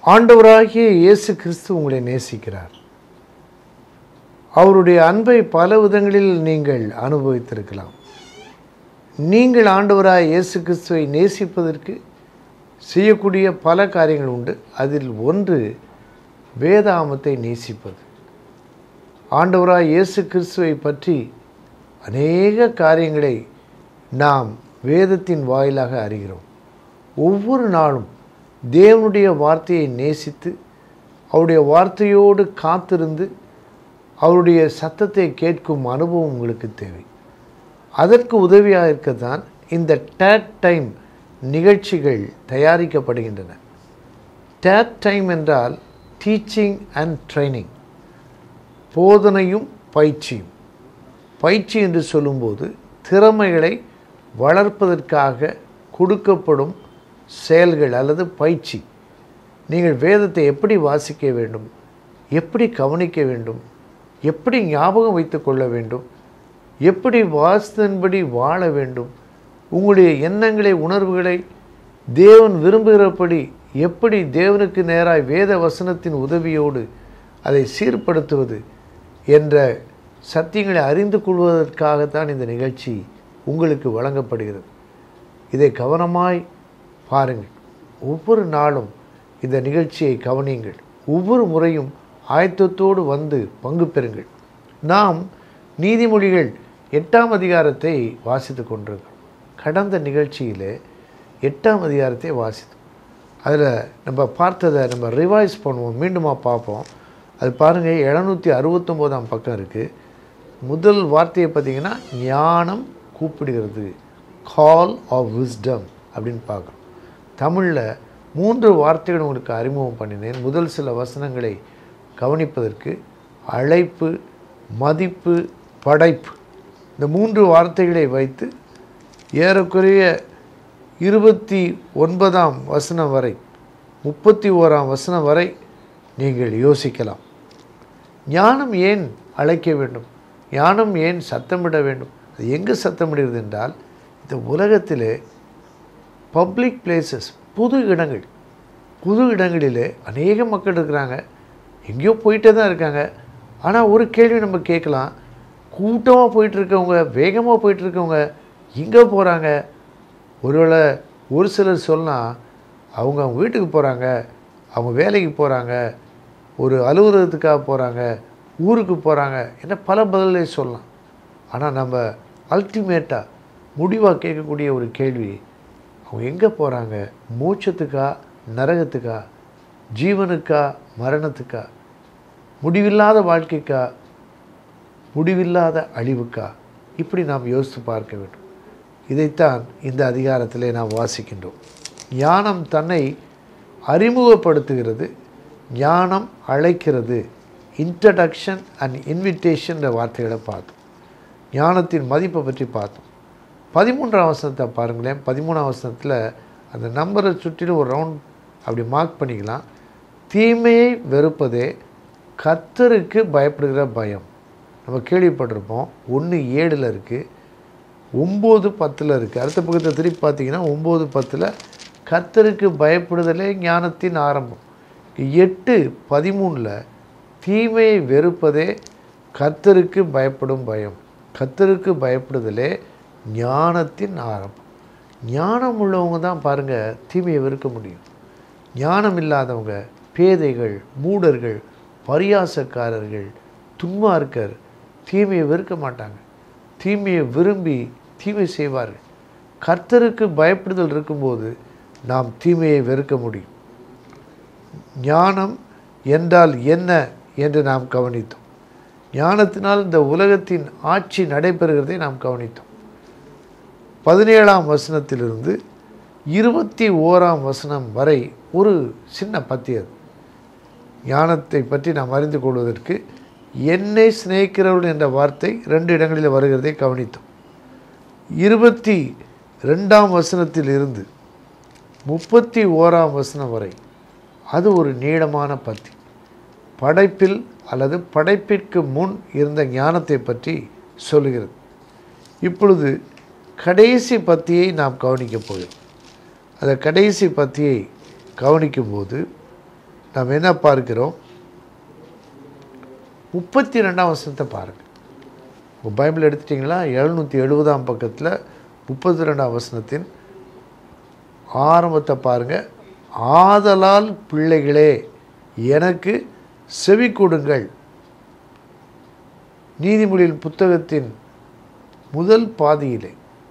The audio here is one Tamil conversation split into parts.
ஆண்டவராகிய இயேசு கிறிஸ்து உங்களை நேசிக்கிறார் அவருடைய அன்பை பல விதங்களில் நீங்கள் அனுபவித்திருக்கலாம் நீங்கள் ஆண்டவராய் இயேசு கிறிஸ்துவை நேசிப்பதற்கு செய்யக்கூடிய பல காரியங்கள் உண்டு அதில் ஒன்று வேதாமத்தை நேசிப்பது ஆண்டவராய் இயேசு கிறிஸ்துவை பற்றி அநேக காரியங்களை நாம் வேதத்தின் வாயிலாக அறிகிறோம் ஒவ்வொரு நாளும் தேவனுடைய வார்த்தையை நேசித்து அவருடைய வார்த்தையோடு காத்திருந்து அவருடைய சத்தத்தை கேட்கும் அனுபவம் உங்களுக்கு தேவை அதற்கு உதவியாக இருக்கத்தான் இந்த டேட் டைம் நிகழ்ச்சிகள் தயாரிக்கப்படுகின்றன டேட் டைம் என்றால் டீச்சிங் அண்ட் ட்ரைனிங் போதனையும் பயிற்சியும் பயிற்சி என்று சொல்லும்போது திறமைகளை வளர்ப்பதற்காக கொடுக்கப்படும் செயல்கள் அல்லது பயிற்சி நீங்கள் வேதத்தை எப்படி வாசிக்க வேண்டும் எப்படி கவனிக்க வேண்டும் எப்படி ஞாபகம் வைத்து கொள்ள வேண்டும் எப்படி வாசித்தன்படி வாழ வேண்டும் உங்களுடைய எண்ணங்களை உணர்வுகளை தேவன் விரும்புகிறபடி எப்படி தேவனுக்கு நேராய் வேத வசனத்தின் உதவியோடு அதை சீர்படுத்துவது என்ற சத்தியங்களை அறிந்து கொள்வதற்காகத்தான் இந்த நிகழ்ச்சி உங்களுக்கு வழங்கப்படுகிறது இதை கவனமாய் பாருங்கள் ஒவ்வொரு நாளும் இந்த நிகழ்ச்சியை கவனியுங்கள் ஒவ்வொரு முறையும் ஆயத்தத்தோடு வந்து பங்கு பெறுங்கள் நாம் நீதிமொழிகள் எட்டாம் அதிகாரத்தை வாசித்து கொண்டிருக்கிறோம் கடந்த நிகழ்ச்சியில் எட்டாம் அதிகாரத்தை வாசித்தோம் அதில் நம்ம பார்த்ததை நம்ம ரிவைஸ் பண்ணுவோம் மீண்டுமா பார்ப்போம் அது பாருங்கள் எழுநூற்றி அறுபத்தொம்போதாம் பக்கம் இருக்குது முதல் வார்த்தையை பார்த்தீங்கன்னா ஞானம் கூப்பிடுகிறது கால் ஆஃப் விஸ்டம் அப்படின்னு பார்க்குறோம் தமிழில் மூன்று வார்த்தைகள் உங்களுக்கு அறிமுகம் பண்ணினேன் முதல் சில வசனங்களை கவனிப்பதற்கு அழைப்பு மதிப்பு படைப்பு இந்த மூன்று வார்த்தைகளை வைத்து ஏறக்குறைய இருபத்தி ஒன்பதாம் வசனம் வரை முப்பத்தி ஓராம் வசனம் வரை நீங்கள் யோசிக்கலாம் ஞானம் ஏன் அழைக்க வேண்டும் ஞானம் ஏன் சத்தமிட வேண்டும் அது எங்கே சத்தமிடுகிறது என்றால் இந்த உலகத்திலே பப்ளிக் பிளேசஸ் புது இடங்கள் புது இடங்களிலே அநேக மக்கள் இருக்கிறாங்க எங்கேயோ போயிட்டே தான் இருக்காங்க ஆனால் ஒரு கேள்வி நம்ம கேட்கலாம் கூட்டமாக போயிட்டுருக்கவங்க வேகமாக போயிட்டுருக்கவங்க எங்கே போகிறாங்க ஒருவேளை ஒரு சிலர் சொன்னால் அவங்க அவங்க வீட்டுக்கு போகிறாங்க அவங்க வேலைக்கு போகிறாங்க ஒரு அலுவலகத்துக்காக போகிறாங்க ஊருக்கு போகிறாங்க என்ன பல பதிலை சொல்லலாம் ஆனால் நம்ம அல்டிமேட்டாக முடிவாக கேட்கக்கூடிய ஒரு கேள்வி அவங்க எங்கே போகிறாங்க மோட்சத்துக்கா நரகத்துக்கா ஜீவனுக்கா மரணத்துக்கா முடிவில்லாத வாழ்க்கைக்கா முடிவில்லாத அழிவுக்கா இப்படி நாம் யோசித்து பார்க்க வேண்டும் இதைத்தான் இந்த அதிகாரத்திலே நாம் வாசிக்கின்றோம் ஞானம் தன்னை அறிமுகப்படுத்துகிறது ஞானம் அழைக்கிறது இன்ட்ரடக்ஷன் அண்ட் இன்விடேஷன்ற வார்த்தைகளை பார்த்தோம் ஞானத்தின் மதிப்பை பற்றி பார்த்தோம் பதிமூன்றாம் வசனத்தை பாருங்களேன் பதிமூணாம் வசனத்தில் அந்த நம்பரை சுற்றிலும் ஒரு ரவுண்ட் அப்படி மார்க் பண்ணிக்கலாம் தீமையை வெறுப்பதே கத்தருக்கு பயப்படுகிற பயம் நம்ம கேள்விப்பட்டிருப்போம் ஒன்று ஏழில் இருக்குது ஒம்பது பத்தில் இருக்குது அடுத்த பக்கத்தை திருப்பி பார்த்தீங்கன்னா ஒம்பது பத்தில் கத்தருக்கு பயப்படுதலே ஞானத்தின் ஆரம்பம் எட்டு பதிமூணில் தீமையை வெறுப்பதே கத்தருக்கு பயப்படும் பயம் கத்தருக்கு பயப்படுதலே ஞானத்தின் ஆரம்பம் ஞானம் உள்ளவங்க தான் பாருங்கள் தீமையை வெறுக்க முடியும் ஞானம் இல்லாதவங்க பேதைகள் மூடர்கள் பரியாசக்காரர்கள் துன்மார்க்கர் தீமையை வெறுக்க மாட்டாங்க தீமையை விரும்பி தீமை செய்வார்கள் கர்த்தருக்கு பயப்படுதல் இருக்கும்போது நாம் தீமையை வெறுக்க முடியும் ஞானம் என்றால் என்ன என்று நாம் கவனித்தோம் ஞானத்தினால் இந்த உலகத்தின் ஆட்சி நடைபெறுகிறதை நாம் கவனித்தோம் பதினேழாம் வசனத்திலிருந்து இருபத்தி ஓராம் வசனம் வரை ஒரு சின்ன பத்தியது ஞானத்தை பற்றி நாம் அறிந்து கொள்வதற்கு என்னை சிநேகிக்கிறவர்கள் என்ற வார்த்தை ரெண்டு இடங்களில் வருகிறதை கவனித்தோம் இருபத்தி ரெண்டாம் வசனத்தில் இருந்து முப்பத்தி ஓராம் வசனம் வரை அது ஒரு நீளமான பத்தி படைப்பில் அல்லது படைப்பிற்கு முன் இருந்த ஞானத்தை பற்றி சொல்லுகிறது இப்பொழுது கடைசி பத்தியை நாம் கவனிக்கப் போகிறோம் அந்த கடைசி பத்தியை கவனிக்கும்போது நாம் என்ன பார்க்கிறோம் முப்பத்தி ரெண்டாம் வசனத்தை பாருங்கள் உங்கள் பைபிள் எடுத்துட்டிங்களா எழுநூற்றி எழுபதாம் பக்கத்தில் முப்பத்தி ரெண்டாம் வசனத்தின் ஆரம்பத்தை பாருங்கள் ஆதலால் பிள்ளைகளே எனக்கு செவி கொடுங்கள் நீதிமொழியின் புத்தகத்தின் முதல் பாதியிலே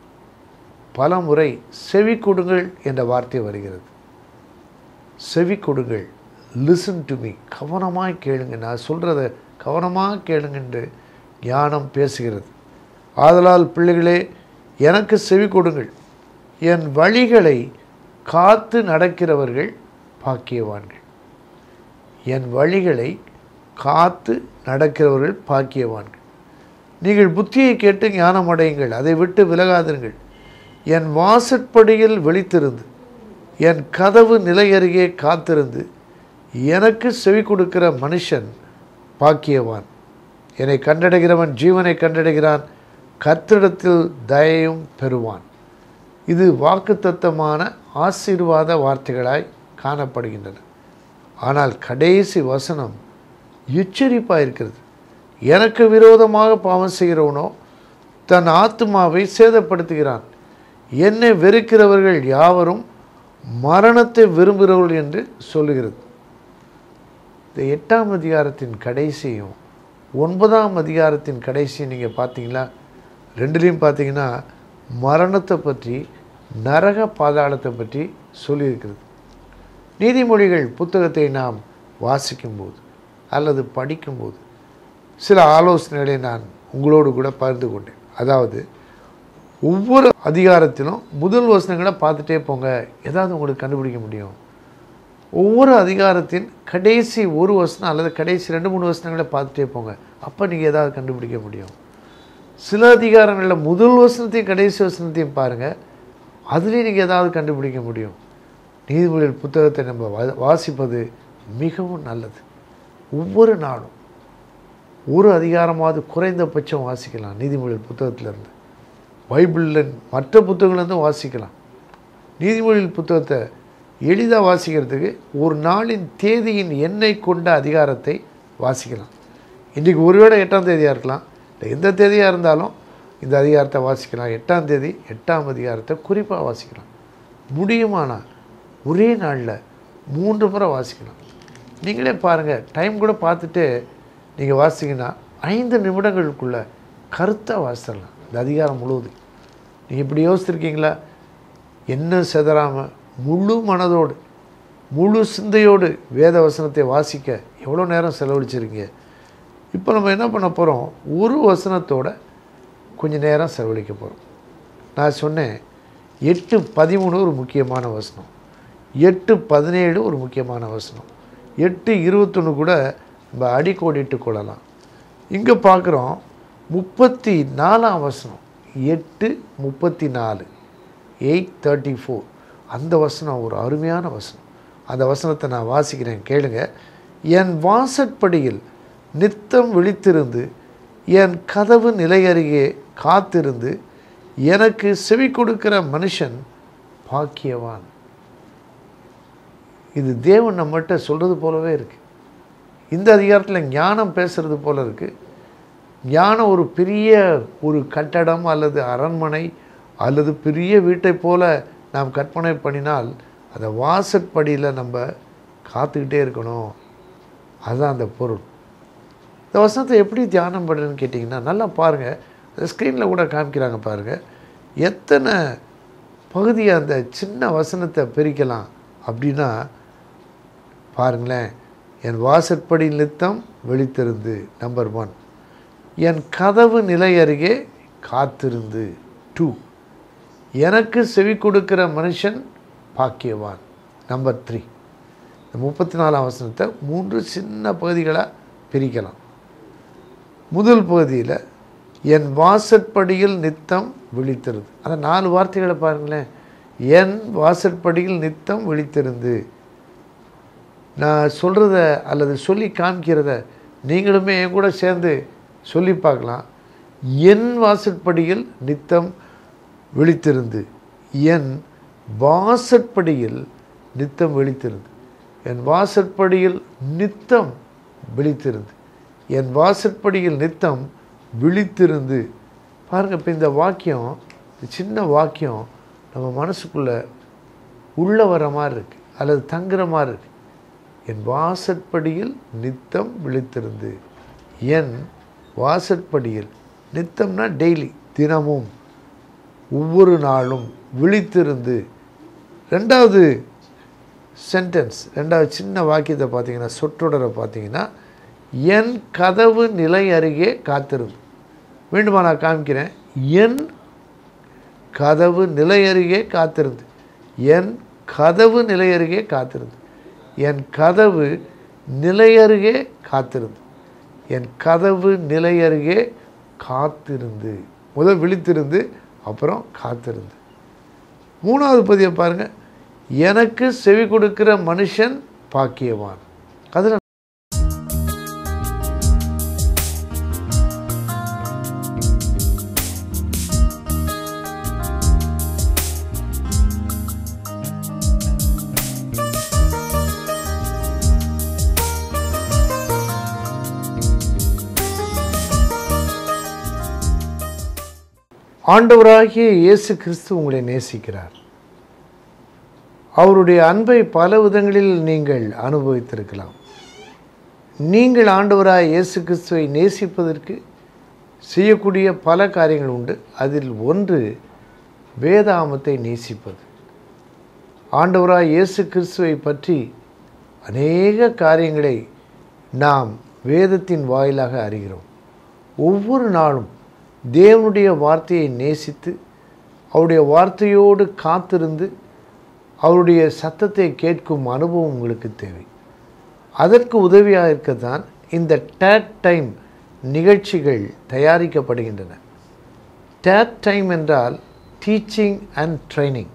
பல முறை செவி கொடுங்கள் என்ற வார்த்தை வருகிறது செவி கொடுங்கள் லிசன் டு மீ கவனமாக கேளுங்க நான் சொல்கிறத கவனமாக கேளுங்க என்று ஞானம் பேசுகிறது ஆதலால் பிள்ளைகளே எனக்கு செவி கொடுங்கள் என் வழிகளை காத்து நடக்கிறவர்கள் பாக்கியவான்கள் என் வழிகளை காத்து நடக்கிறவர்கள் பாக்கியவான்கள் நீங்கள் புத்தியை கேட்டு ஞானம் அடையுங்கள் அதை விட்டு விலகாதிருங்கள் என் வாசற்படியில் விழித்திருந்து என் கதவு நிலை அருகே காத்திருந்து எனக்கு செவி கொடுக்கிற மனுஷன் பாக்கியவான் என்னை கண்டடைகிறவன் ஜீவனை கண்டடைகிறான் கர்த்தரிடத்தில் தயையும் பெறுவான் இது வாக்குத்தத்தமான ஆசீர்வாத வார்த்தைகளாய் காணப்படுகின்றன ஆனால் கடைசி வசனம் எச்சரிப்பாக இருக்கிறது எனக்கு விரோதமாக பாவம் செய்கிறவனோ தன் ஆத்மாவை சேதப்படுத்துகிறான் என்னை வெறுக்கிறவர்கள் யாவரும் மரணத்தை விரும்புகிறவர்கள் என்று சொல்லுகிறது இந்த எட்டாம் அதிகாரத்தின் கடைசியும் ஒன்பதாம் அதிகாரத்தின் கடைசியும் நீங்கள் பார்த்தீங்களா ரெண்டுலேயும் பார்த்தீங்கன்னா மரணத்தை பற்றி நரக பாதாளத்தை பற்றி சொல்லியிருக்கிறது நீதிமொழிகள் புத்தகத்தை நாம் வாசிக்கும்போது அல்லது படிக்கும்போது சில ஆலோசனைகளை நான் உங்களோடு கூட பகிர்ந்து கொண்டேன் அதாவது ஒவ்வொரு அதிகாரத்திலும் முதல் வசனங்களை பார்த்துட்டே போங்க ஏதாவது உங்களுக்கு கண்டுபிடிக்க முடியும் ஒவ்வொரு அதிகாரத்தின் கடைசி ஒரு வசனம் அல்லது கடைசி ரெண்டு மூணு வசனங்களை பார்த்துட்டே போங்க அப்போ நீங்கள் ஏதாவது கண்டுபிடிக்க முடியும் சில அதிகாரங்களில் முதல் வசனத்தையும் கடைசி வசனத்தையும் பாருங்கள் அதுலேயும் நீங்கள் ஏதாவது கண்டுபிடிக்க முடியும் நீதிமொழிகள் புத்தகத்தை நம்ம வா- வாசிப்பது மிகவும் நல்லது ஒவ்வொரு நாளும் ஒரு அதிகாரமாவது குறைந்தபட்சம் வாசிக்கலாம் நீதிமொழிகள் புத்தகத்திலிருந்து பைபிளில் மற்ற புத்தகங்கள்லேருந்தும் வாசிக்கலாம் நீதிமொழிகள் புத்தகத்தை எளிதாக வாசிக்கிறதுக்கு ஒரு நாளின் தேதியின் எண்ணை கொண்ட அதிகாரத்தை வாசிக்கலாம் இன்றைக்கி ஒருவேளை எட்டாம் தேதியாக இருக்கலாம் இல்லை எந்த தேதியாக இருந்தாலும் இந்த அதிகாரத்தை வாசிக்கலாம் எட்டாம் தேதி எட்டாம் அதிகாரத்தை குறிப்பாக வாசிக்கலாம் முடியுமானா ஒரே நாளில் மூன்று முறை வாசிக்கலாம் நீங்களே பாருங்கள் டைம் கூட பார்த்துட்டு நீங்கள் வாசிங்கன்னா ஐந்து நிமிடங்களுக்குள்ள கருத்தாக வாசிடலாம் இந்த அதிகாரம் முழுவதும் நீங்கள் இப்படி யோசிச்சிருக்கீங்களா என்ன செதறாமல் முழு மனதோடு முழு சிந்தையோடு வேத வசனத்தை வாசிக்க எவ்வளோ நேரம் செலவழிச்சிருக்கீங்க இப்போ நம்ம என்ன பண்ண போகிறோம் ஒரு வசனத்தோட கொஞ்ச நேரம் செலவழிக்க போகிறோம் நான் சொன்னேன் எட்டு பதிமூணு ஒரு முக்கியமான வசனம் எட்டு பதினேழு ஒரு முக்கியமான வசனம் எட்டு இருபத்தொன்று கூட நம்ம அடிக்கோடிட்டு கொள்ளலாம் இங்கே பார்க்குறோம் முப்பத்தி நாலாம் வசனம் எட்டு முப்பத்தி நாலு எயிட் தேர்ட்டி ஃபோர் அந்த வசனம் ஒரு அருமையான வசனம் அந்த வசனத்தை நான் வாசிக்கிறேன் கேளுங்க என் வாசற்படியில் நித்தம் விழித்திருந்து என் கதவு நிலை அருகே காத்திருந்து எனக்கு செவி கொடுக்கிற மனுஷன் பாக்கியவான் இது தேவன் நம்மகிட்ட சொல்கிறது போலவே இருக்குது இந்த அதிகாரத்தில் ஞானம் பேசுகிறது போல இருக்குது ஞானம் ஒரு பெரிய ஒரு கட்டடம் அல்லது அரண்மனை அல்லது பெரிய வீட்டைப் போல நாம் கற்பனை பண்ணினால் அந்த வாசற்படியில் நம்ம காத்துக்கிட்டே இருக்கணும் அதுதான் அந்த பொருள் இந்த வசனத்தை எப்படி தியானம் பண்ணுறதுன்னு கேட்டிங்கன்னா நல்லா பாருங்கள் அந்த ஸ்க்ரீனில் கூட காமிக்கிறாங்க பாருங்கள் எத்தனை பகுதியை அந்த சின்ன வசனத்தை பிரிக்கலாம் அப்படின்னா பாருங்களேன் என் வாசற்படி நித்தம் விழித்திருந்து நம்பர் ஒன் என் கதவு நிலை அருகே காத்திருந்து டூ எனக்கு செவி கொடுக்கிற மனுஷன் பாக்கியவான் நம்பர் த்ரீ இந்த முப்பத்தி நாலாம் வசனத்தை மூன்று சின்ன பகுதிகளாக பிரிக்கலாம் முதல் பகுதியில் என் வாசற்படியில் நித்தம் விழித்திருந்து அந்த நாலு வார்த்தைகளை பாருங்களேன் என் வாசற்படியில் நித்தம் விழித்திருந்து நான் சொல்கிறத அல்லது சொல்லி காமிக்கிறத நீங்களுமே என் கூட சேர்ந்து சொல்லி பார்க்கலாம் என் வாசற்படியில் நித்தம் விழித்திருந்து என் வாசற்படியில் நித்தம் விழித்திருந்து என் வாசற்படியில் நித்தம் விழித்திருந்து என் வாசற்படியில் நித்தம் விழித்திருந்து பாருங்கள் இப்போ இந்த வாக்கியம் இந்த சின்ன வாக்கியம் நம்ம மனசுக்குள்ளே உள்ளே வர மாதிரி இருக்கு அல்லது தங்குற மாதிரி இருக்கு என் வாசற்படியில் நித்தம் விழித்திருந்து என் வாசற்படியில் நித்தம்னா டெய்லி தினமும் ஒவ்வொரு நாளும் விழித்திருந்து ரெண்டாவது சென்டென்ஸ் ரெண்டாவது சின்ன வாக்கியத்தை பார்த்தீங்கன்னா சொற்றொடரை பார்த்தீங்கன்னா என் கதவு நிலை அருகே காத்திருந்து வேண்டுமா நான் காமிக்கிறேன் என் கதவு நிலை அருகே காத்திருந்து என் கதவு நிலை அருகே காத்திருந்து என் கதவு நிலை அருகே காத்திருந்து என் கதவு நிலை அருகே காத்திருந்து முதல் விழித்திருந்து அப்புறம் காத்திருந்து மூணாவது பதிவை பாருங்க எனக்கு செவி கொடுக்கிற மனுஷன் பாக்கியவான் அதில் ஆண்டவராகிய இயேசு கிறிஸ்து உங்களை நேசிக்கிறார் அவருடைய அன்பை பல விதங்களில் நீங்கள் அனுபவித்திருக்கலாம் நீங்கள் ஆண்டவராய் இயேசு கிறிஸ்துவை நேசிப்பதற்கு செய்யக்கூடிய பல காரியங்கள் உண்டு அதில் ஒன்று வேதாமத்தை நேசிப்பது ஆண்டவராய் இயேசு கிறிஸ்துவை பற்றி அநேக காரியங்களை நாம் வேதத்தின் வாயிலாக அறிகிறோம் ஒவ்வொரு நாளும் தேவனுடைய வார்த்தையை நேசித்து அவருடைய வார்த்தையோடு காத்திருந்து அவருடைய சத்தத்தை கேட்கும் அனுபவம் உங்களுக்கு தேவை அதற்கு உதவியாக இருக்கத்தான் இந்த டேட் டைம் நிகழ்ச்சிகள் தயாரிக்கப்படுகின்றன டேட் டைம் என்றால் டீச்சிங் அண்ட் ட்ரைனிங்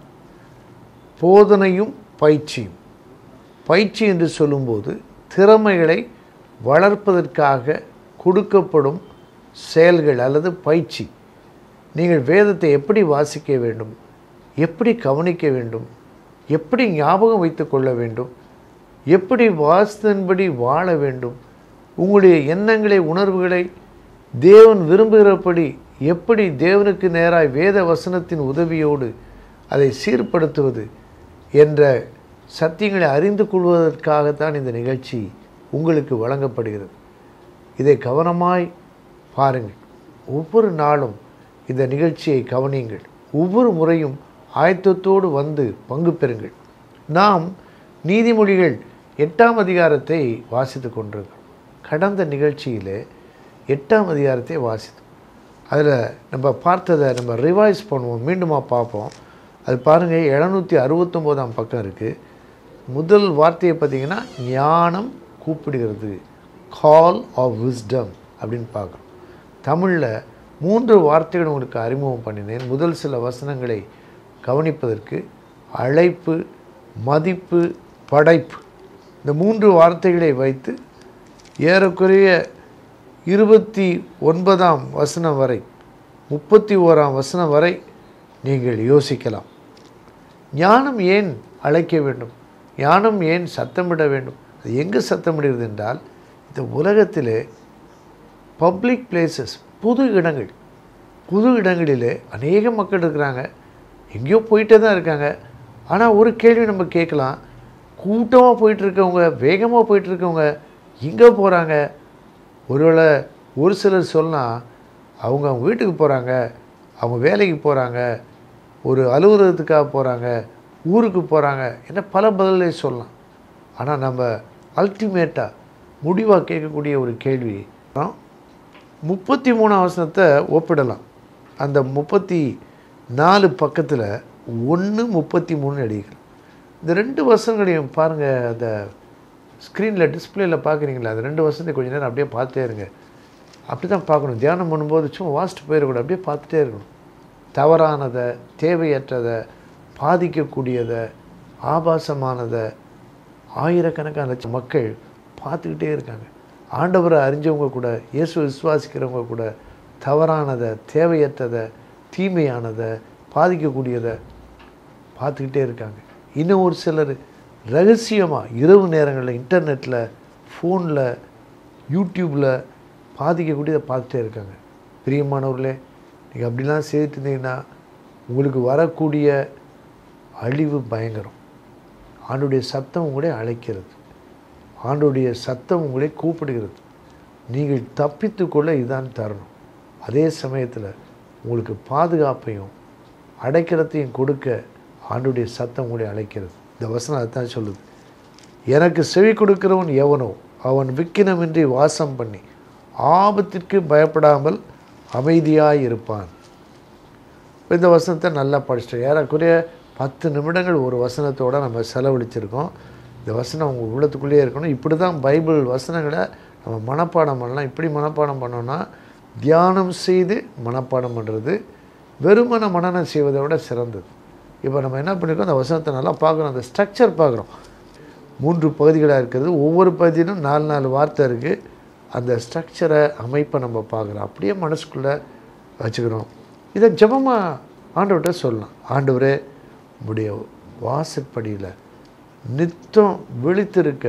போதனையும் பயிற்சியும் பயிற்சி என்று சொல்லும்போது திறமைகளை வளர்ப்பதற்காக கொடுக்கப்படும் செயல்கள் அல்லது பயிற்சி நீங்கள் வேதத்தை எப்படி வாசிக்க வேண்டும் எப்படி கவனிக்க வேண்டும் எப்படி ஞாபகம் வைத்து கொள்ள வேண்டும் எப்படி வாசித்தன்படி வாழ வேண்டும் உங்களுடைய எண்ணங்களை உணர்வுகளை தேவன் விரும்புகிறபடி எப்படி தேவனுக்கு நேராய் வேத வசனத்தின் உதவியோடு அதை சீர்படுத்துவது என்ற சத்தியங்களை அறிந்து கொள்வதற்காகத்தான் இந்த நிகழ்ச்சி உங்களுக்கு வழங்கப்படுகிறது இதை கவனமாய் பாருங்கள் ஒவ்வொரு நாளும் இந்த நிகழ்ச்சியை கவனியுங்கள் ஒவ்வொரு முறையும் ஆயத்தத்தோடு வந்து பங்கு பெறுங்கள் நாம் நீதிமொழிகள் எட்டாம் அதிகாரத்தை வாசித்து கொண்டிருக்கிறோம் கடந்த நிகழ்ச்சியில் எட்டாம் அதிகாரத்தை வாசித்தோம் அதில் நம்ம பார்த்ததை நம்ம ரிவைஸ் பண்ணுவோம் மீண்டுமா பார்ப்போம் அது பாருங்கள் எழுநூற்றி அறுபத்தொம்போதாம் பக்கம் இருக்குது முதல் வார்த்தையை பார்த்தீங்கன்னா ஞானம் கூப்பிடுகிறது கால் ஆஃப் விஸ்டம் அப்படின்னு பார்க்குறோம் தமிழில் மூன்று வார்த்தைகள் உங்களுக்கு அறிமுகம் பண்ணினேன் முதல் சில வசனங்களை கவனிப்பதற்கு அழைப்பு மதிப்பு படைப்பு இந்த மூன்று வார்த்தைகளை வைத்து ஏறக்குறைய இருபத்தி ஒன்பதாம் வசனம் வரை முப்பத்தி ஓராம் வசனம் வரை நீங்கள் யோசிக்கலாம் ஞானம் ஏன் அழைக்க வேண்டும் ஞானம் ஏன் சத்தமிட வேண்டும் அது எங்கு சத்தமிடுகிறது என்றால் இந்த உலகத்திலே பப்ளிக் பிளேசஸ் புது இடங்கள் புது இடங்களிலே அநேக மக்கள் இருக்கிறாங்க எங்கேயோ போயிட்டே தான் இருக்காங்க ஆனால் ஒரு கேள்வி நம்ம கேட்கலாம் கூட்டமாக போயிட்டுருக்கவங்க வேகமாக போயிட்டுருக்கவங்க எங்கே போகிறாங்க ஒருவேளை ஒரு சிலர் சொல்லலாம் அவங்க அவங்க வீட்டுக்கு போகிறாங்க அவங்க வேலைக்கு போகிறாங்க ஒரு அலுவலகத்துக்காக போகிறாங்க ஊருக்கு போகிறாங்க என்ன பல பதிலை சொல்லலாம் ஆனால் நம்ம அல்டிமேட்டாக முடிவாக கேட்கக்கூடிய ஒரு கேள்வி முப்பத்தி மூணாம் வசனத்தை ஒப்பிடலாம் அந்த முப்பத்தி நாலு பக்கத்தில் ஒன்று முப்பத்தி மூணு அடிகள் இந்த ரெண்டு வசனங்களையும் பாருங்கள் அந்த ஸ்க்ரீனில் டிஸ்பிளேயில் பார்க்குறீங்களா அந்த ரெண்டு வசனத்தை கொஞ்ச நேரம் அப்படியே பார்த்துட்டே இருங்க அப்படி தான் பார்க்கணும் தியானம் பண்ணும்போது சும்மா வாசிட்டு போயிடக்கூடாது அப்படியே பார்த்துட்டே இருக்கணும் தவறானதை தேவையற்றதை பாதிக்கக்கூடியதை ஆபாசமானதை ஆயிரக்கணக்கான லட்சம் மக்கள் பார்த்துக்கிட்டே இருக்காங்க ஆண்டவரை அறிஞ்சவங்க கூட இயேசு விசுவாசிக்கிறவங்க கூட தவறானதை தேவையற்றதை தீமையானதை பாதிக்கக்கூடியதை பார்த்துக்கிட்டே இருக்காங்க இன்னும் ஒரு சிலர் ரகசியமாக இரவு நேரங்களில் இன்டர்நெட்டில் ஃபோனில் யூடியூப்பில் பாதிக்கக்கூடியதை பார்த்துட்டே இருக்காங்க பிரியமானவர்களே நீங்கள் அப்படிலாம் செய்துட்டு இருந்தீங்கன்னா உங்களுக்கு வரக்கூடிய அழிவு பயங்கரம் ஆண்டுடைய சத்தம் உங்களை அழைக்கிறது ஆண்டுடைய சத்தம் உங்களை கூப்பிடுகிறது நீங்கள் தப்பித்து கொள்ள இதுதான் தரணும் அதே சமயத்தில் உங்களுக்கு பாதுகாப்பையும் அடைக்கலத்தையும் கொடுக்க ஆண்டுடைய சத்தம் உங்களை அழைக்கிறது இந்த வசனம் அதுதான் சொல்லுது எனக்கு செவி கொடுக்கிறவன் எவனோ அவன் விக்கினமின்றி வாசம் பண்ணி ஆபத்திற்கு பயப்படாமல் அமைதியாய் இருப்பான் இந்த வசனத்தை நல்லா படிச்சிட்டோம் ஏறக்குறைய பத்து நிமிடங்கள் ஒரு வசனத்தோடு நம்ம செலவழிச்சிருக்கோம் இந்த வசனம் உங்கள் உள்ளத்துக்குள்ளேயே இருக்கணும் இப்படி தான் பைபிள் வசனங்களை நம்ம மனப்பாடம் பண்ணலாம் இப்படி மனப்பாடம் பண்ணோன்னா தியானம் செய்து மனப்பாடம் பண்ணுறது வெறுமன மனநம் செய்வதை விட சிறந்தது இப்போ நம்ம என்ன பண்ணியிருக்கோம் அந்த வசனத்தை நல்லா பார்க்குறோம் அந்த ஸ்ட்ரக்சர் பார்க்குறோம் மூன்று பகுதிகளாக இருக்கிறது ஒவ்வொரு பகுதியிலும் நாலு நாலு வார்த்தை இருக்குது அந்த ஸ்ட்ரக்சரை அமைப்பை நம்ம பார்க்குறோம் அப்படியே மனசுக்குள்ளே வச்சுக்கிறோம் இதை ஜபமாக ஆண்டவர்கிட்ட சொல்லலாம் ஆண்டவரே உடைய வாசற்படியில் நித்தம் விழித்திருக்க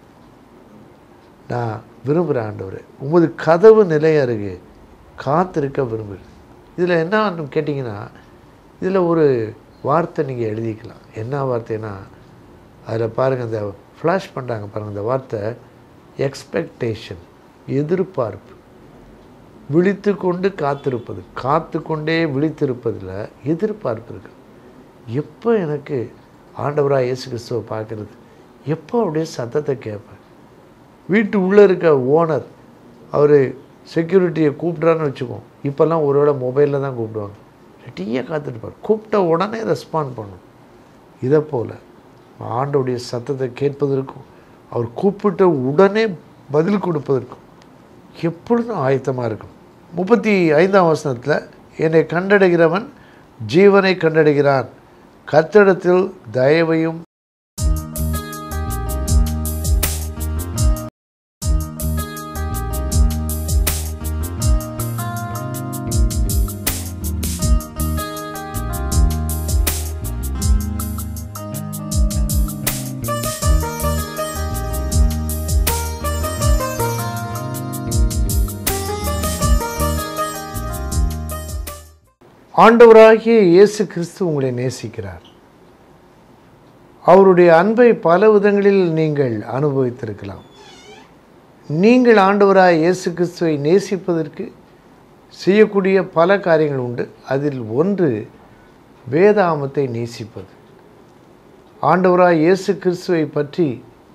நான் விரும்புகிறேன் ஆண்டவரே உமது கதவு நிலை அருகே காத்திருக்க விரும்புகிறேன் இதில் என்ன கேட்டிங்கன்னா இதில் ஒரு வார்த்தை நீங்கள் எழுதிக்கலாம் என்ன வார்த்தைனா அதில் பாருங்கள் இந்த ஃப்ளாஷ் பண்ணுறாங்க பாருங்கள் இந்த வார்த்தை எக்ஸ்பெக்டேஷன் எதிர்பார்ப்பு விழித்து கொண்டு காத்திருப்பது காத்து கொண்டே விழித்திருப்பதில் எதிர்பார்ப்பு இருக்குது எப்போ எனக்கு ஆண்டவராக இயேசு கிறிஸ்துவை பார்க்குறது எப்போ அப்படியே சத்தத்தை கேட்பேன் வீட்டு உள்ளே இருக்க ஓனர் அவர் செக்யூரிட்டியை கூப்பிட்றான்னு வச்சுக்கோம் இப்போல்லாம் ஒருவேளை மொபைலில் தான் கூப்பிடுவாங்க ரெட்டியாக காத்துட்டுப்பார் கூப்பிட்ட உடனே ரெஸ்பாண்ட் பண்ணும் இதை போல் ஆண்டவுடைய சத்தத்தை கேட்பதற்கும் அவர் கூப்பிட்ட உடனே பதில் கொடுப்பதற்கும் எப்பொழுதும் ஆயத்தமாக இருக்கணும் முப்பத்தி ஐந்தாம் வசனத்தில் என்னை கண்டடைகிறவன் ஜீவனை கண்டடைகிறான் கத்தடத்தில் தயவையும் ஆண்டவராகிய இயேசு கிறிஸ்து உங்களை நேசிக்கிறார் அவருடைய அன்பை பல விதங்களில் நீங்கள் அனுபவித்திருக்கலாம் நீங்கள் ஆண்டவராக இயேசு கிறிஸ்துவை நேசிப்பதற்கு செய்யக்கூடிய பல காரியங்கள் உண்டு அதில் ஒன்று வேதாமத்தை நேசிப்பது ஆண்டவராக இயேசு கிறிஸ்துவை பற்றி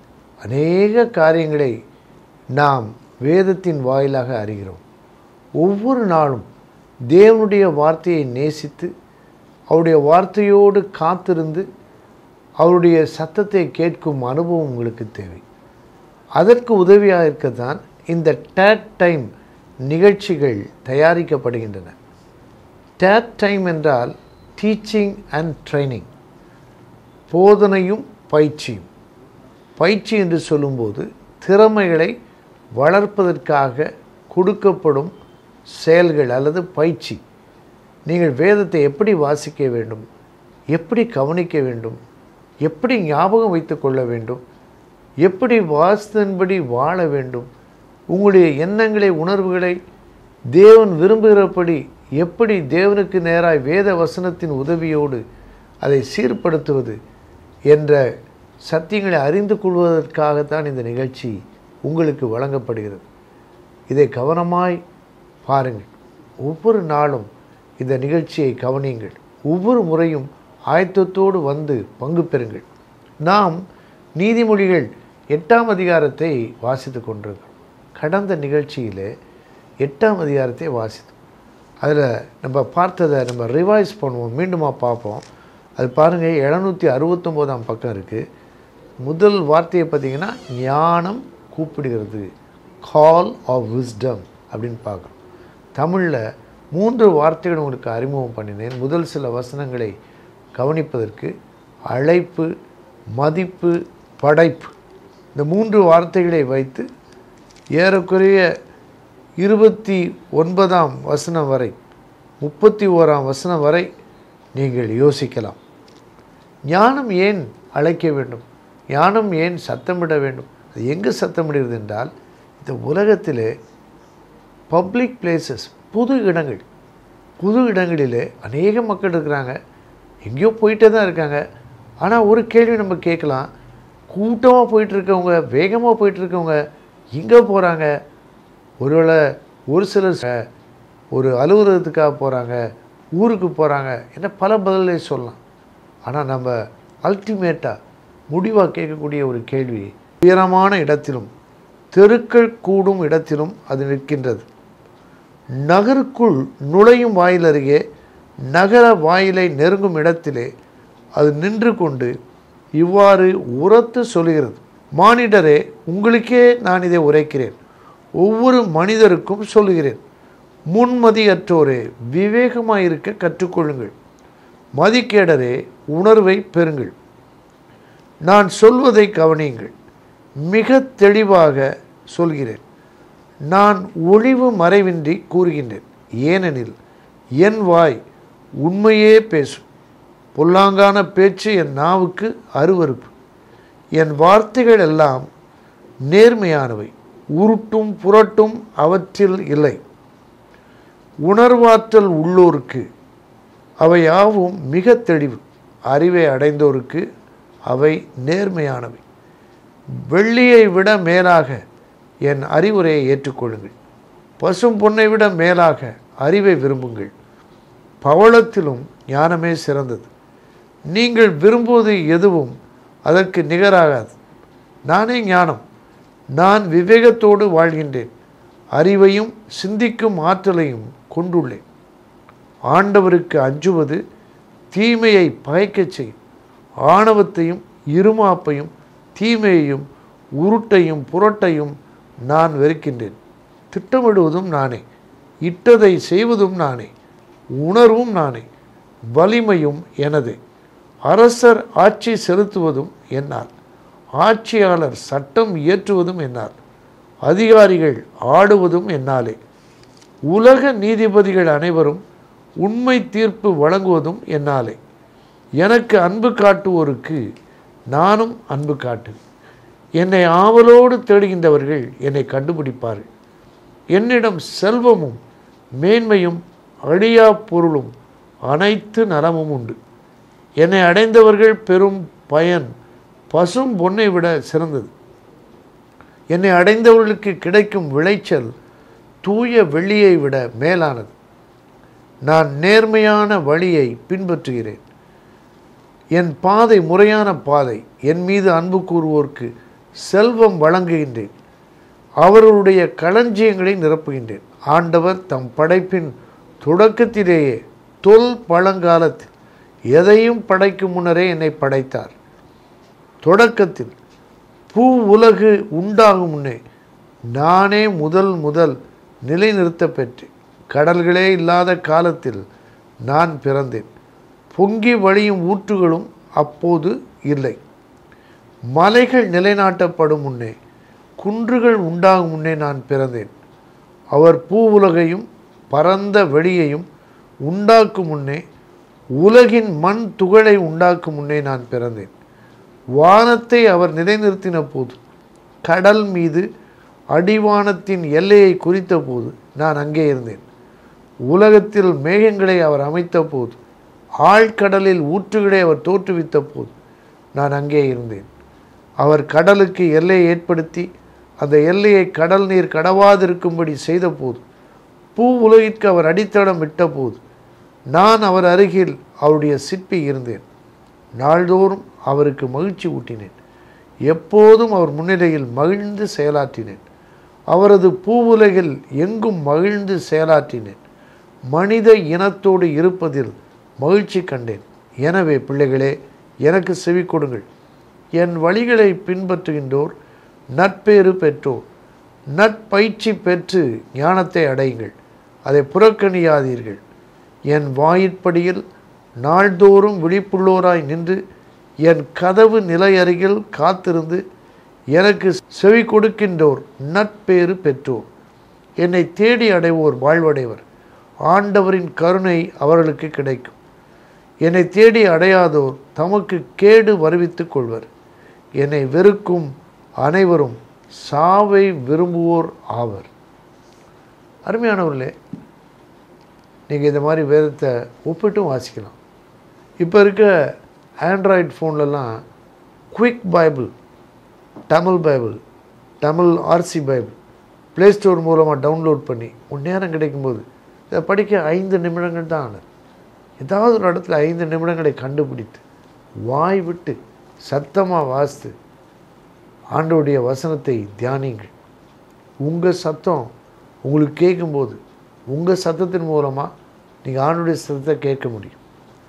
அநேக காரியங்களை நாம் வேதத்தின் வாயிலாக அறிகிறோம் ஒவ்வொரு நாளும் தேவனுடைய வார்த்தையை நேசித்து அவருடைய வார்த்தையோடு காத்திருந்து அவருடைய சத்தத்தை கேட்கும் அனுபவம் உங்களுக்கு தேவை அதற்கு உதவியாக இருக்கத்தான் இந்த டேட் டைம் நிகழ்ச்சிகள் தயாரிக்கப்படுகின்றன டேட் டைம் என்றால் டீச்சிங் அண்ட் ட்ரைனிங் போதனையும் பயிற்சியும் பயிற்சி என்று சொல்லும்போது திறமைகளை வளர்ப்பதற்காக கொடுக்கப்படும் செயல்கள் அல்லது பயிற்சி நீங்கள் வேதத்தை எப்படி வாசிக்க வேண்டும் எப்படி கவனிக்க வேண்டும் எப்படி ஞாபகம் வைத்து கொள்ள வேண்டும் எப்படி வாசித்தன்படி வாழ வேண்டும் உங்களுடைய எண்ணங்களை உணர்வுகளை தேவன் விரும்புகிறபடி எப்படி தேவனுக்கு நேராய் வேத வசனத்தின் உதவியோடு அதை சீர்படுத்துவது என்ற சத்தியங்களை அறிந்து கொள்வதற்காகத்தான் இந்த நிகழ்ச்சி உங்களுக்கு வழங்கப்படுகிறது இதை கவனமாய் பாருங்கள் ஒவ்வொரு நாளும் இந்த நிகழ்ச்சியை கவனியுங்கள் ஒவ்வொரு முறையும் ஆயத்தத்தோடு வந்து பங்கு பெறுங்கள் நாம் நீதிமொழிகள் எட்டாம் அதிகாரத்தை வாசித்து கொண்டிருக்கிறோம் கடந்த நிகழ்ச்சியிலே எட்டாம் அதிகாரத்தை வாசித்தோம் அதில் நம்ம பார்த்ததை நம்ம ரிவைஸ் பண்ணுவோம் மீண்டுமா பார்ப்போம் அது பாருங்கள் எழுநூற்றி அறுபத்தொம்போதாம் பக்கம் இருக்குது முதல் வார்த்தையை பார்த்தீங்கன்னா ஞானம் கூப்பிடுகிறது கால் ஆஃப் விஸ்டம் அப்படின்னு பார்க்குறோம் தமிழில் மூன்று வார்த்தைகள் உங்களுக்கு அறிமுகம் பண்ணினேன் முதல் சில வசனங்களை கவனிப்பதற்கு அழைப்பு மதிப்பு படைப்பு இந்த மூன்று வார்த்தைகளை வைத்து ஏறக்குறைய இருபத்தி ஒன்பதாம் வசனம் வரை முப்பத்தி ஓராம் வசனம் வரை நீங்கள் யோசிக்கலாம் ஞானம் ஏன் அழைக்க வேண்டும் ஞானம் ஏன் சத்தமிட வேண்டும் அது எங்கே சத்தமிடுகிறது என்றால் இந்த உலகத்திலே பப்ளிக் பிளேசஸ் புது இடங்கள் புது இடங்களிலே அநேக மக்கள் இருக்கிறாங்க எங்கேயோ போயிட்டே தான் இருக்காங்க ஆனால் ஒரு கேள்வி நம்ம கேட்கலாம் கூட்டமாக போயிட்டுருக்கவங்க வேகமாக போயிட்டுருக்கவங்க எங்கே போகிறாங்க ஒருவேளை ஒரு சிலர் ச- ஒரு அலுவலகத்துக்காக போகிறாங்க ஊருக்கு போகிறாங்க என்ன பல பதிலை சொல்லலாம் ஆனால் நம்ம அல்டிமேட்டாக முடிவாக கேட்கக்கூடிய ஒரு கேள்வி உயரமான இடத்திலும் தெருக்கள் கூடும் இடத்திலும் அது நிற்கின்றது நகருக்குள் நுழையும் வாயில் அருகே நகர வாயிலை நெருங்கும் இடத்திலே அது நின்று கொண்டு இவ்வாறு உரத்து சொல்கிறது மானிடரே உங்களுக்கே நான் இதை உரைக்கிறேன் ஒவ்வொரு மனிதருக்கும் சொல்லுகிறேன் முன்மதியற்றோரே விவேகமாயிருக்க கற்றுக்கொள்ளுங்கள் மதிக்கேடரே உணர்வை பெறுங்கள் நான் சொல்வதை கவனியுங்கள் மிக தெளிவாக சொல்கிறேன் நான் ஒளிவு மறைவின்றி கூறுகின்றேன் ஏனெனில் என் வாய் உண்மையே பேசும் பொல்லாங்கான பேச்சு என் நாவுக்கு அருவருப்பு என் வார்த்தைகள் எல்லாம் நேர்மையானவை உருட்டும் புரட்டும் அவற்றில் இல்லை உணர்வாற்றல் உள்ளோருக்கு அவை யாவும் மிக தெளிவு அறிவை அடைந்தோருக்கு அவை நேர்மையானவை வெள்ளியை விட மேலாக என் அறிவுரையை ஏற்றுக்கொள்ளுங்கள் பசும் பொன்னை விட மேலாக அறிவை விரும்புங்கள் பவளத்திலும் ஞானமே சிறந்தது நீங்கள் விரும்புவது எதுவும் அதற்கு நிகராகாது நானே ஞானம் நான் விவேகத்தோடு வாழ்கின்றேன் அறிவையும் சிந்திக்கும் ஆற்றலையும் கொண்டுள்ளேன் ஆண்டவருக்கு அஞ்சுவது தீமையை பகைக்கச் செய்யும் ஆணவத்தையும் இருமாப்பையும் தீமையையும் உருட்டையும் புரட்டையும் நான் வெறுக்கின்றேன் திட்டமிடுவதும் நானே இட்டதை செய்வதும் நானே உணர்வும் நானே வலிமையும் எனது அரசர் ஆட்சி செலுத்துவதும் என்னால் ஆட்சியாளர் சட்டம் இயற்றுவதும் என்னால் அதிகாரிகள் ஆடுவதும் என்னாலே உலக நீதிபதிகள் அனைவரும் உண்மை தீர்ப்பு வழங்குவதும் என்னாலே எனக்கு அன்பு காட்டுவோருக்கு நானும் அன்பு காட்டுவேன் என்னை ஆவலோடு தேடுகின்றவர்கள் என்னை கண்டுபிடிப்பார்கள் என்னிடம் செல்வமும் மேன்மையும் அழியா பொருளும் அனைத்து நலமும் உண்டு என்னை அடைந்தவர்கள் பெரும் பயன் பசும் பொன்னை விட சிறந்தது என்னை அடைந்தவர்களுக்கு கிடைக்கும் விளைச்சல் தூய வெள்ளியை விட மேலானது நான் நேர்மையான வழியை பின்பற்றுகிறேன் என் பாதை முறையான பாதை என் மீது அன்பு கூறுவோர்க்கு செல்வம் வழங்குகின்றேன் அவர்களுடைய களஞ்சியங்களை நிரப்புகின்றேன் ஆண்டவர் தம் படைப்பின் தொடக்கத்திலேயே தொல் பழங்காலத்தில் எதையும் படைக்கும் முன்னரே என்னை படைத்தார் தொடக்கத்தில் பூ உலகு உண்டாகும் முன்னே நானே முதல் முதல் நிலைநிறுத்த பெற்றேன் கடல்களே இல்லாத காலத்தில் நான் பிறந்தேன் பொங்கி வழியும் ஊற்றுகளும் அப்போது இல்லை மலைகள் நிலைநாட்டப்படும் முன்னே குன்றுகள் உண்டாகும் முன்னே நான் பிறந்தேன் அவர் பூ உலகையும் பரந்த வெளியையும் உண்டாக்கும் முன்னே உலகின் மண் துகளை உண்டாக்கும் முன்னே நான் பிறந்தேன் வானத்தை அவர் நிலைநிறுத்தின போது கடல் மீது அடிவானத்தின் எல்லையை குறித்த போது நான் அங்கே இருந்தேன் உலகத்தில் மேகங்களை அவர் அமைத்த போது ஆழ்கடலில் ஊற்றுகளை அவர் தோற்றுவித்த போது நான் அங்கே இருந்தேன் அவர் கடலுக்கு எல்லையை ஏற்படுத்தி அந்த எல்லையை கடல் நீர் கடவாதிருக்கும்படி செய்தபோது பூ உலகிற்கு அவர் அடித்தளம் இட்டபோது நான் அவர் அருகில் அவருடைய சிற்பி இருந்தேன் நாள்தோறும் அவருக்கு மகிழ்ச்சி ஊட்டினேன் எப்போதும் அவர் முன்னிலையில் மகிழ்ந்து செயலாற்றினேன் அவரது பூவுலகில் எங்கும் மகிழ்ந்து செயலாற்றினேன் மனித இனத்தோடு இருப்பதில் மகிழ்ச்சி கண்டேன் எனவே பிள்ளைகளே எனக்கு செவி கொடுங்கள் என் வழிகளை பின்பற்றுகின்றோர் நட்பேறு பெற்றோர் நட்பயிற்சி பெற்று ஞானத்தை அடையுங்கள் அதை புறக்கணியாதீர்கள் என் வாயிற்படியில் நாள்தோறும் விழிப்புள்ளோராய் நின்று என் கதவு நிலை அருகில் காத்திருந்து எனக்கு செவி கொடுக்கின்றோர் நட்பேறு பெற்றோர் என்னை தேடி அடைவோர் வாழ்வடைவர் ஆண்டவரின் கருணை அவர்களுக்கு கிடைக்கும் என்னை தேடி அடையாதோர் தமக்கு கேடு வருவித்துக் கொள்வர் என்னை வெறுக்கும் அனைவரும் சாவை விரும்புவோர் ஆவர் அருமையானவர்களே நீங்கள் இந்த மாதிரி வேதத்தை ஒப்பிட்டும் வாசிக்கலாம் இப்போ இருக்க ஆண்ட்ராய்டு ஃபோன்லலாம் quick Bible Tamil Bible Tamil RC Bible Play Store மூலமாக டவுன்லோட் பண்ணி உன் நேரம் கிடைக்கும்போது இதை படிக்க ஐந்து நிமிடங்கள் தான் ஆனது ஏதாவது ஒரு இடத்துல ஐந்து நிமிடங்களை கண்டுபிடித்து வாய் விட்டு சத்தமாக வாசித்து ஆண்டோடைய வசனத்தை தியானிங்கள் உங்கள் சத்தம் உங்களுக்கு கேட்கும்போது உங்கள் சத்தத்தின் மூலமாக நீங்கள் ஆண்டுடைய சத்தத்தை கேட்க முடியும்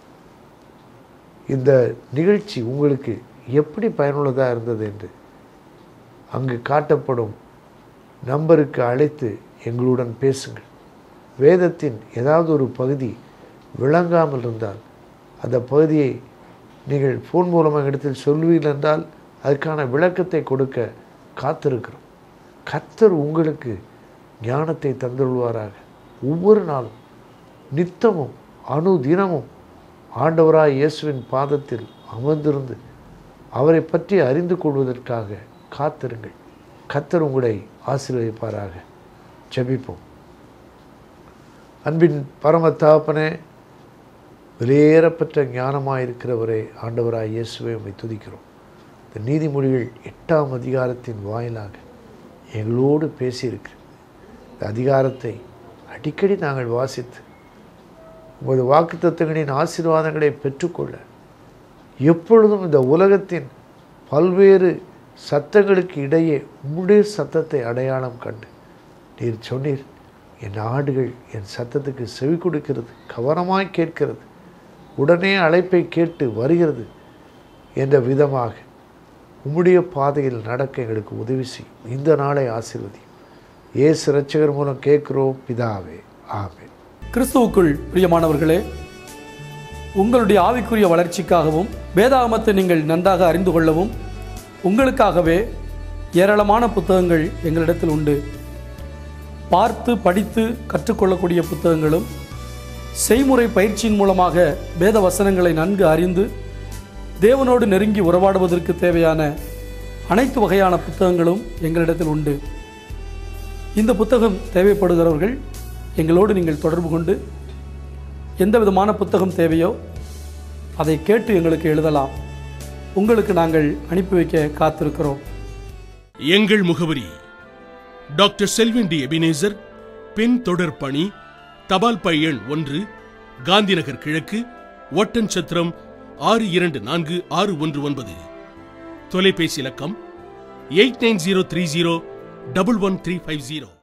இந்த நிகழ்ச்சி உங்களுக்கு எப்படி பயனுள்ளதாக இருந்தது என்று அங்கு காட்டப்படும் நம்பருக்கு அழைத்து எங்களுடன் பேசுங்கள் வேதத்தின் ஏதாவது ஒரு பகுதி விளங்காமல் இருந்தால் அந்த பகுதியை நீங்கள் ஃபோன் மூலமாக இடத்தில் சொல்வீர்கள் என்றால் அதுக்கான விளக்கத்தை கொடுக்க காத்திருக்கிறோம் கர்த்தர் உங்களுக்கு ஞானத்தை தந்துள்வாராக ஒவ்வொரு நாளும் நித்தமும் அணு தினமும் ஆண்டவராய் இயேசுவின் பாதத்தில் அமர்ந்திருந்து அவரை பற்றி அறிந்து கொள்வதற்காக காத்திருங்கள் கர்த்தர் உங்களை ஆசீர்வதிப்பாராக ஜெபிப்போம் அன்பின் பரம தகப்பனே வெளியேறப்பட்ட ஞானமாக இருக்கிறவரே ஆண்டவராய் இயேசுவை உம்மை துதிக்கிறோம் இந்த நீதிமொழிகள் எட்டாம் அதிகாரத்தின் வாயிலாக எங்களோடு பேசியிருக்கு இந்த அதிகாரத்தை அடிக்கடி நாங்கள் வாசித்து உமது வாக்குத்தத்தங்களின் ஆசீர்வாதங்களை பெற்றுக்கொள்ள எப்பொழுதும் இந்த உலகத்தின் பல்வேறு சத்தங்களுக்கு இடையே உம்முடைய சத்தத்தை அடையாளம் கண்டு நீர் சொன்னீர் என் ஆடுகள் என் சத்தத்துக்கு செவி கொடுக்கிறது கவனமாய் கேட்கிறது உடனே அழைப்பை கேட்டு வருகிறது என்ற விதமாக உம்முடைய பாதையில் நடக்க எங்களுக்கு உதவி செய் இந்த நாளை ஆசீர்வதி இயேசு இரட்சகர் மூலம் கேட்கிறோம் பிதாவே ஆமென் கிறிஸ்துவுக்குள் பிரியமானவர்களே உங்களுடைய ஆவிக்குரிய வளர்ச்சிக்காகவும் வேதாகமத்தை நீங்கள் நன்றாக அறிந்து கொள்ளவும் உங்களுக்காகவே ஏராளமான புத்தகங்கள் எங்களிடத்தில் உண்டு பார்த்து படித்து கற்றுக்கொள்ளக்கூடிய புத்தகங்களும் செய்முறை பயிற்சியின் மூலமாக வேத வசனங்களை நன்கு அறிந்து தேவனோடு நெருங்கி உறவாடுவதற்கு தேவையான அனைத்து வகையான புத்தகங்களும் எங்களிடத்தில் உண்டு இந்த புத்தகம் தேவைப்படுகிறவர்கள் எங்களோடு நீங்கள் தொடர்பு கொண்டு எந்த விதமான புத்தகம் தேவையோ அதை கேட்டு எங்களுக்கு எழுதலாம் உங்களுக்கு நாங்கள் அனுப்பி வைக்க காத்திருக்கிறோம் எங்கள் முகவரி டாக்டர் செல்வன் டி எபினேசர் பெண் தொடர் பணி தபால் பை எண் ஒன்று காந்திநகர் கிழக்கு ஒட்டன்சத்திரம் ஆறு இரண்டு நான்கு ஆறு ஒன்று ஒன்பது தொலைபேசி இலக்கம் eight nine zero three zero double one three five zero